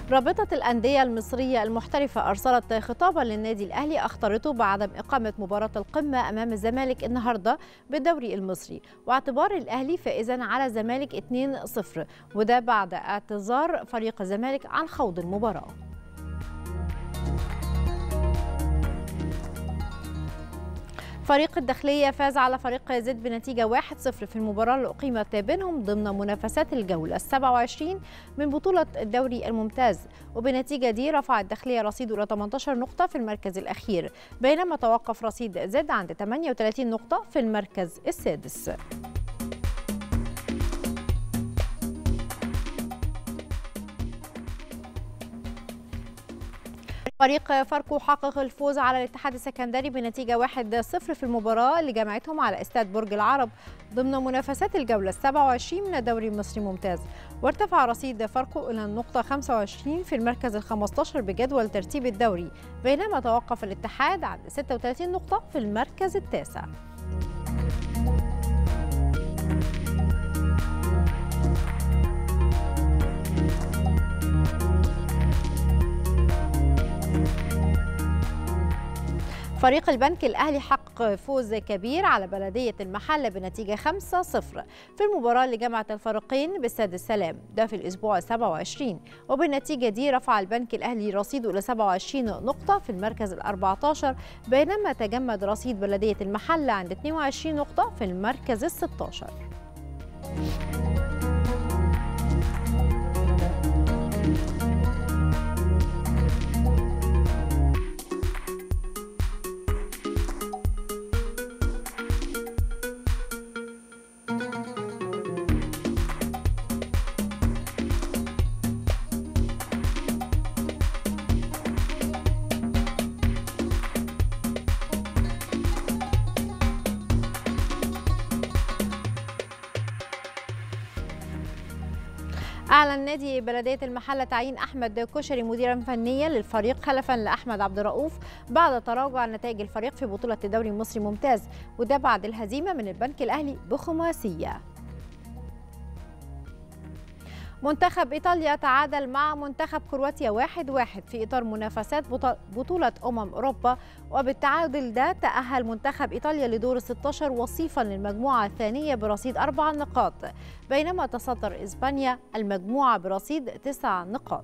رابطة الأندية المصرية المحترفة أرسلت خطابا للنادي الأهلي أخطرته بعدم إقامة مباراة القمة أمام الزمالك النهاردة بالدوري المصري واعتبار الأهلي فائزا على الزمالك 2-0 وده بعد اعتذار فريق الزمالك عن خوض المباراة فريق الداخلية فاز على فريق زد بنتيجة 1-0 في المباراة اللي أقيمت بينهم ضمن منافسات الجولة ال 27 من بطولة الدوري الممتاز وبنتيجة دي رفع الداخلية رصيده إلى 18 نقطة في المركز الأخير بينما توقف رصيد زد عند 38 نقطة في المركز السادس فريق فاركو حقق الفوز على الاتحاد السكندري بنتيجة 1-0 في المباراة اللي جمعتهم على استاد برج العرب ضمن منافسات الجولة 27 من الدوري المصري ممتاز وارتفع رصيد فاركو إلى النقطة 25 في المركز ال 15 بجدول ترتيب الدوري بينما توقف الاتحاد عند 36 نقطة في المركز التاسع فريق البنك الأهلي حقق فوز كبير على بلدية المحلة بنتيجة 5-0 في المباراة اللي جمعت الفريقين باستاد السلام ده في الأسبوع 27 وبالنتيجة دي رفع البنك الأهلي رصيده إلى 27 نقطة في المركز ال 14 بينما تجمد رصيد بلدية المحلة عند 22 نقطة في المركز ال 16 أعلن نادي بلدية المحلة تعيين أحمد كشري مديرا فنيا للفريق خلفا لأحمد عبد الرؤوف بعد تراجع نتائج الفريق في بطولة الدوري المصري ممتاز وده بعد الهزيمة من البنك الأهلي بخماسية منتخب إيطاليا تعادل مع منتخب كرواتيا واحد واحد في إطار منافسات بطولة أمم أوروبا وبالتعادل ده تأهل منتخب إيطاليا لدور 16 وصيفا للمجموعة الثانية برصيد أربع نقاط بينما تصدر إسبانيا المجموعة برصيد تسع نقاط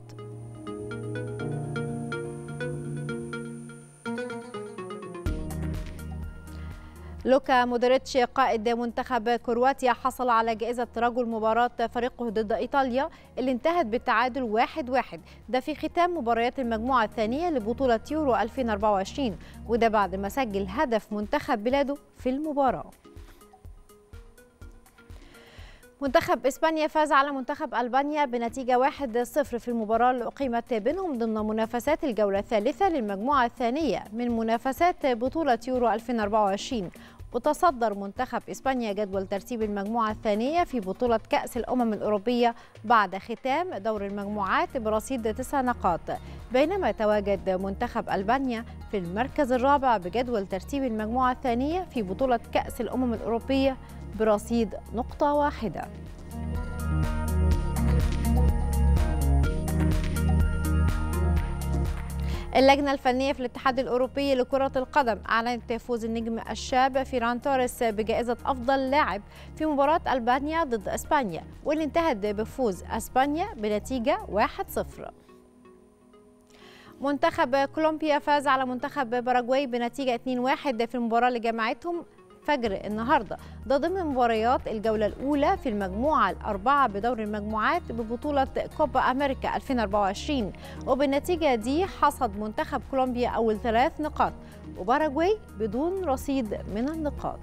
لوكا مودريتش قائد منتخب كرواتيا حصل على جائزة رجل مباراة فريقه ضد إيطاليا اللي انتهت بالتعادل واحد واحد ده في ختام مباريات المجموعة الثانية لبطولة يورو 2024 وده بعد ما سجل هدف منتخب بلاده في المباراة منتخب اسبانيا فاز على منتخب البانيا بنتيجه 1-0 في المباراه اللي اقيمت بينهم ضمن منافسات الجوله الثالثه للمجموعه الثانيه من منافسات بطوله يورو 2024 وتصدر منتخب اسبانيا جدول ترتيب المجموعه الثانيه في بطوله كاس الامم الاوروبيه بعد ختام دور المجموعات برصيد تسع نقاط بينما تواجد منتخب البانيا في المركز الرابع بجدول ترتيب المجموعه الثانيه في بطوله كاس الامم الاوروبيه برصيد نقطه واحده اللجنة الفنية في الاتحاد الأوروبي لكرة القدم أعلنت فوز النجم الشاب فيران توريس بجائزة أفضل لاعب في مباراة ألبانيا ضد أسبانيا واللي انتهت بفوز أسبانيا بنتيجة 1-0 منتخب كولومبيا فاز على منتخب باراجواي بنتيجة 2-1 في المباراة اللي جمعتهم فجر النهارده ده ضمن مباريات الجوله الاولى في المجموعه الاربعه بدور المجموعات ببطوله كوبا امريكا 2024 وبالنتيجه دي حصد منتخب كولومبيا اول ثلاث نقاط وباراجواي بدون رصيد من النقاط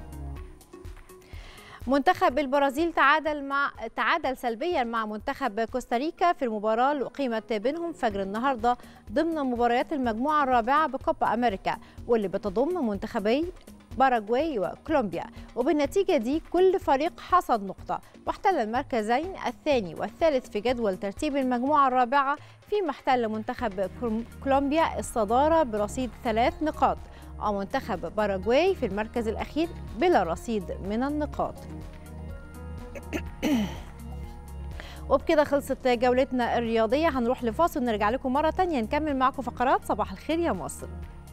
منتخب البرازيل تعادل مع تعادل سلبيا مع منتخب كوستاريكا في المباراه اللي اقيمت بينهم فجر النهارده ضمن مباريات المجموعه الرابعه بكوبا امريكا واللي بتضم منتخبي باراجواي وكولومبيا وبالنتيجة دي كل فريق حصد نقطة واحتل المركزين الثاني والثالث في جدول ترتيب المجموعة الرابعة فيما احتل منتخب كولومبيا الصدارة برصيد ثلاث نقاط ومنتخب باراجواي في المركز الأخير بلا رصيد من النقاط وبكده خلصت جولتنا الرياضية هنروح لفاصل ونرجع لكم مرة تانية نكمل معكم فقرات صباح الخير يا مصر